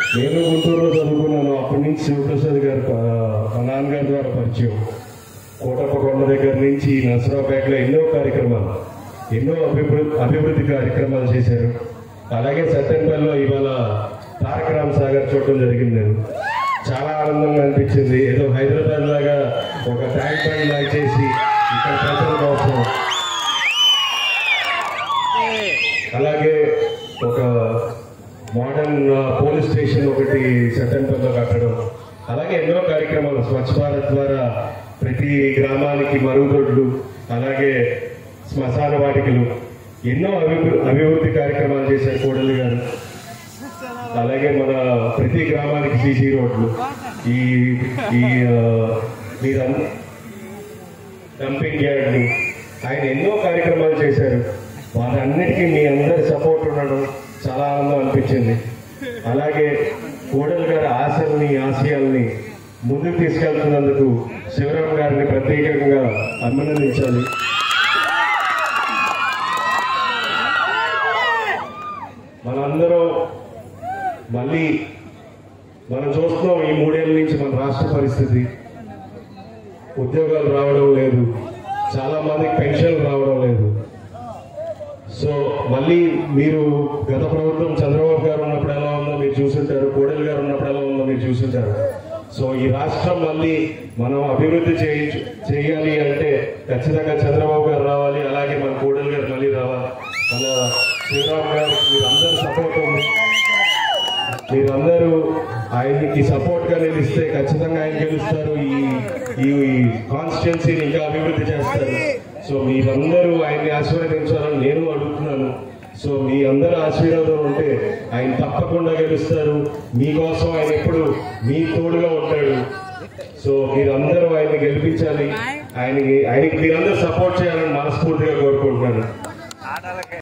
నేను గుంటూరులో చదువుకున్నాను అప్పటి నుంచి శివప్రసాద్ గారు ఆ, మా నాన్నగారి ద్వారా పరిచయం కోటప్ప కొండ దగ్గర నుంచి నసరాపేటలో ఎన్నో కార్యక్రమాలు ఎన్నో అభివృద్ధి అభివృద్ధి కార్యక్రమాలు చేశారు అలాగే సత్యంపల్లిలో ఇవాళ తారక రామ్ సాగర్ చూడటం జరిగింది నేను చాలా ఆనందంగా అనిపించింది ఏదో హైదరాబాద్ లాగా ఒక ట్యాంక్ బండ్ లాగా చేసి ఇక్కడ ప్రజల కోసం అలాగే ఒక మోడర్న్ పోలీస్ స్టేషన్ ఒకటి సత్యంపల్లిలో కట్టడం అలాగే ఎన్నో కార్యక్రమాలు స్వచ్ఛ భారత్ ద్వారా ప్రతి గ్రామానికి మరుగుదొడ్లు అలాగే శ్మశాన వాటికలు ఎన్నో అభివృద్ధి అభివృద్ధి కార్యక్రమాలు చేశారు కోడలి గారు అలాగే మన ప్రతి గ్రామానికి సీసీ రోడ్లు ఈ ఈ ఆ, మీరందరూ డంపింగ్ యార్డ్లు ఆయన ఎన్నో కార్యక్రమాలు చేశారు వాటన్నిటికీ మీ అందరి సపోర్ట్ ఉండడం చాలా ఆనందం అనిపించింది అలాగే కోడలు గారి ఆశల్ని ఆశయాల్ని ముందుకు తీసుకెళ్తున్నందుకు శివరాం గారిని ప్రత్యేకంగా అభినందించాలి మనందరం మళ్ళీ మనం చూస్తున్నాం ఈ మూడేళ్ల నుంచి మన రాష్ట్ర పరిస్థితి ఉద్యోగాలు రావడం లేదు చాలా మందికి పెన్షన్లు రావడం లేదు సో మళ్ళీ మీరు గత ప్రభుత్వం చంద్రబాబు గారు ఉన్నప్పుడు ఎలా ఉందో మీరు చూసుంటారు కోడెల్ గారు ఉన్నప్పుడు ఎలా ఉందో మీరు చూసుంటారు సో ఈ రాష్ట్రం మళ్ళీ మనం అభివృద్ధి చేయ చేయాలి అంటే ఖచ్చితంగా చంద్రబాబు గారు రావాలి అలాగే మన కోడెల్ గారు మళ్ళీ రావాలి మన శ్రీరామ్ గారు మీరు అందరు సపోర్ట్ ఉంది మీరందరూ ఆయనకి సపోర్ట్ గా నిలిస్తే ఖచ్చితంగా ఆయన గెలుస్తారు ఈ ఈ కాన్స్టిట్యున్సీని ఇంకా అభివృద్ధి చేస్తారు సో మీరందరూ ఆయన్ని ఆశీర్వదించాలని నేను అడుగుతున్నాను సో మీ అందరూ ఆశీర్వాదం ఉంటే ఆయన తప్పకుండా గెలుస్తారు మీకోసం ఆయన ఎప్పుడు మీ తోడుగా ఉంటాడు సో మీరందరూ ఆయన్ని గెలిపించాలి ఆయనకి ఆయనకి మీరందరూ సపోర్ట్ చేయాలని మనస్ఫూర్తిగా కోరుకుంటున్నాను